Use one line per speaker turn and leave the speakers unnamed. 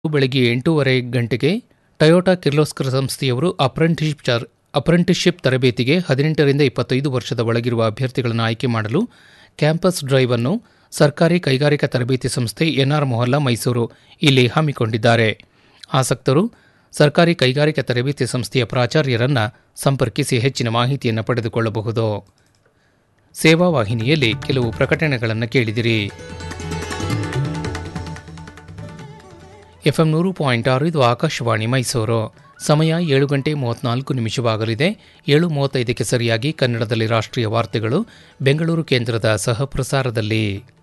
ಬೆಳಗ್ಗೆ ಎಂಟೂವರೆ ಗಂಟೆಗೆ ಟಯೋಟಾ ಕಿರ್ಲೋಸ್ಕರ್ ಸಂಸ್ಥೆಯವರು ಅಪ್ರೆಂಟಿಸ್ಶಿಪ್ ಚಾರ್ ಅಪ್ರೆಂಟಿಸ್ಶಿಪ್ ತರಬೇತಿಗೆ ಹದಿನೆಂಟರಿಂದ ಇಪ್ಪತ್ತೈದು ವರ್ಷದ ಒಳಗಿರುವ ಅಭ್ಯರ್ಥಿಗಳನ್ನು ಆಯ್ಕೆ ಮಾಡಲು ಕ್ಯಾಂಪಸ್ ಡ್ರೈವ್ ಅನ್ನು ಸರ್ಕಾರಿ ಕೈಗಾರಿಕಾ ತರಬೇತಿ ಸಂಸ್ಥೆ ಎನ್ಆರ್ ಮೊಹಲ್ಲಾ ಮೈಸೂರು ಇಲ್ಲಿ ಹಮ್ಮಿಕೊಂಡಿದ್ದಾರೆ ಆಸಕ್ತರು ಸರ್ಕಾರಿ ಕೈಗಾರಿಕಾ ತರಬೇತಿ ಸಂಸ್ಥೆಯ ಪ್ರಾಚಾರ್ಯರನ್ನ ಸಂಪರ್ಕಿಸಿ ಹೆಚ್ಚಿನ ಮಾಹಿತಿಯನ್ನು ಪಡೆದುಕೊಳ್ಳಬಹುದು ಸೇವಾ ವಾಹಿನಿಯಲ್ಲಿ ಕೆಲವು ಪ್ರಕಟಣೆಗಳನ್ನು ಕೇಳಿದಿರಿ ಎಫ್ಎಂ ನೂರು ಪಾಯಿಂಟ್ ಆರು ಇದು ಆಕಾಶವಾಣಿ ಮೈಸೂರು ಸಮಯ ಏಳು ಗಂಟೆ ಮೂವತ್ನಾಲ್ಕು ನಿಮಿಷವಾಗಲಿದೆ ಏಳು ಮೂವತ್ತೈದಕ್ಕೆ ಸರಿಯಾಗಿ ಕನ್ನಡದಲ್ಲಿ ರಾಷ್ಟ್ರೀಯ ವಾರ್ತೆಗಳು ಬೆಂಗಳೂರು ಕೇಂದ್ರದ ಸಹ ಪ್ರಸಾರದಲ್ಲಿ